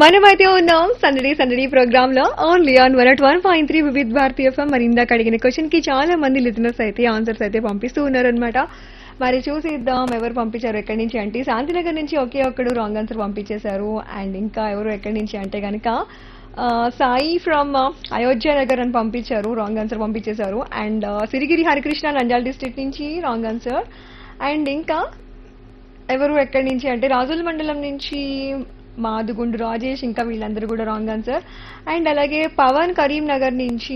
మనమైతే ఉన్నాం సందడి సందడి ప్రోగ్రామ్ లో only on one at one point three Vividh Bharatiya FM మరి ఇందాక అడిగిన క్వశ్చన్ కి చాలా మంది లిజనర్స్ అయితే ఆన్సర్స్ అయితే పంపిస్తూ ఉన్నారనమాట మరి చూసిద్దాం ఎవరు పంపించారు ఎక్కడి నుంచి అంటే శాంతినగర్ నుంచి ఒకే ఒక్కడు రాంగ్ ఆన్సర్ పంపించేశారు అండ్ ఇంకా ఎవరు ఎక్కడి నుంచి అంటే కనుక ఆ, సాయి ఫ్రమ్ అయోధ్య నగర్ అని పంపించారు రాంగ్ ఆన్సర్ పంపించేశారు అండ్ సిరిగిరి హరికృష్ణ నంజాల్ డిస్ట్రిక్ట్ నుంచి రాంగ్ ఆన్సర్ అండ్ ఇంకా ఎవరు ఎక్కడి నుంచి అంటే రాజుల మండలం నుంచి మాదుగుండు రాజేష్ ఇంకా వీళ్ళందరూ కూడా రాంగ్ ఆన్సర్ అండ్ అలాగే పవన్ కరీంనగర్ నుంచి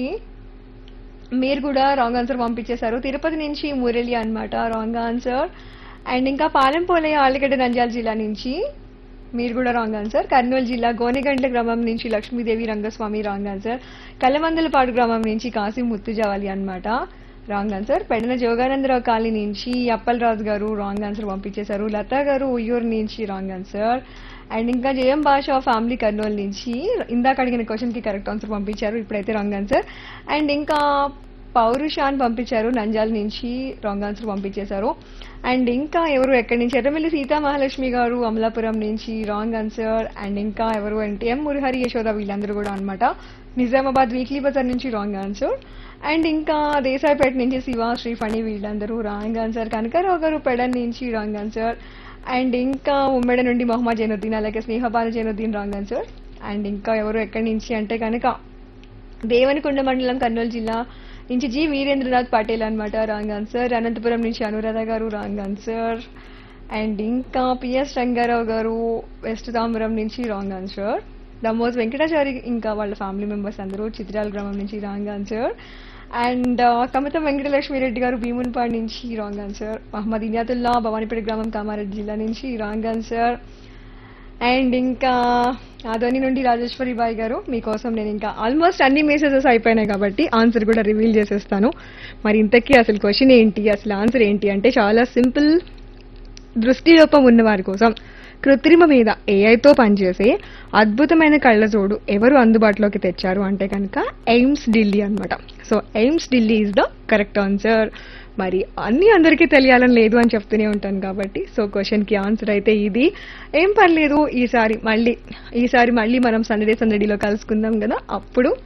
మీరు కూడా రాంగ్ ఆన్సర్ పంపించేశారు తిరుపతి నుంచి మురళి అన్నమాట రాంగ్ ఆన్సర్ అండ్ ఇంకా పాలెంపోలయ్య ఆళ్ళగడ్డ నంద్యాల జిల్లా నుంచి మీరు కూడా రాంగ్ ఆన్సర్ కర్నూలు జిల్లా గోనెగండ్ల గ్రామం నుంచి లక్ష్మీదేవి రంగస్వామి రాంగ్ ఆన్సర్ కల్లమందలపాడు గ్రామం నుంచి కాశీ ముత్తుజావాలి అన్నమాట wrong answer Pedana Joganandarao colony నుంచి అప్పలరాజు గారు రాంగ్ ఆన్సర్ పంపించేశారు లతా గారు ఉయ్యూరు నుంచి రాంగ్ ఆన్సర్ అండ్ ఇంకా జయం భాష ఫ్యామిలీ కర్నూలు నుంచి ఇందాక అడిగిన క్వశ్చన్ కి కరెక్ట్ ఆన్సర్ పంపించారు ఇప్పుడైతే రాంగ్ ఆన్సర్ అండ్ ఇంకా పౌరుషాన్ పంపించారు నంజాల్ నుంచి రాంగ్ ఆన్సర్ పంపించేశారు అండ్ ఇంకా ఎవరు ఎక్కడి నుంచి ఎర్రమిల్లి సీతా మహాలక్ష్మి గారు అమలాపురం నుంచి రాంగ్ ఆన్సర్ అండ్ ఇంకా ఎవరు అంటే ఎం మురహరి యశోద వీళ్ళందరూ కూడా అన్నమాట నిజామాబాద్ వీక్లీ బజార్ నుంచి రాంగ్ ఆన్సర్ అండ్ ఇంకా దేశాయిపేట నుంచి శివ శ్రీఫణి వీళ్ళందరూ రాంగ్ ఆన్సర్ కనకారావు గారు పెడన్ నుంచి రాంగ్ ఆన్సర్ అండ్ ఇంకా ఉమ్మడి నుండి మొహమ్మద్ జైనుద్దీన్ అలాగే Snehabanu Zainuddin wrong answer and ఇంకా ఎవరు ఎక్కడి నుంచి అంటే కనుక దేవనకొండ మండలం కర్నూలు జిల్లా నుంచి జి వీరేంద్రనాథ్ పాటిల్ అన్నమాట రాంగ్ ఆన్సర్ అనంతపురం నుంచి Anuradha garu wrong answer and ఇంకా పిఎస్ రంగారావు గారు వెస్ట్ తాంబరం నుంచి రాంగ్ ఆన్సర్ దమోజ్ వెంకటాచారి ఇంకా వాళ్ళ ఫ్యామిలీ మెంబర్స్ అందరూ చిత్రాల గ్రామం నుంచి wrong answer and Kamatham Venkatalakshmi Reddy garu Bhimunipadu నుంచి రాంగ్ ఆన్సర్ మహమ్మద్ ఇనియాతుల్లా భవానీపేట గ్రామం కామారెడ్డి జిల్లా నుంచి రాంగ్ ఆన్సర్ అండ్ ఇంకా ఆదోని నుండి రాజేశ్వరి బాయ్ గారు మీకోసం నేను ఇంకా ఆల్మోస్ట్ అన్ని మెసేజెస్ అయిపోయినాయి కాబట్టి ఆన్సర్ కూడా రివీల్ చేసేస్తాను మరి ఇంతకీ అసలు క్వశ్చన్ ఏంటి అసలు ఆన్సర్ ఏంటి అంటే చాలా సింపుల్ దృష్టిలోపం ఉన్న వారి కోసం కృత్రిమ మీద ఏఐతో పనిచేసే అద్భుతమైన కళ్ళజోడు ఎవరు అందుబాటులోకి తెచ్చారు అంటే కనుక ఎయిమ్స్ ఢిల్లీ అన్నమాట so AIIMS Delhi is the correct answer మరి అన్ని అందరికీ తెలియాలని లేదు అని చెప్తూనే ఉంటాను కాబట్టి సో క్వశ్చన్ కి ఆన్సర్ అయితే ఇది ఏం పర్లేదు ఈసారి మళ్ళీ ఈసారి మళ్ళీ మనం సందడి సందడిలో కలుసుకుందాం కదా అప్పుడు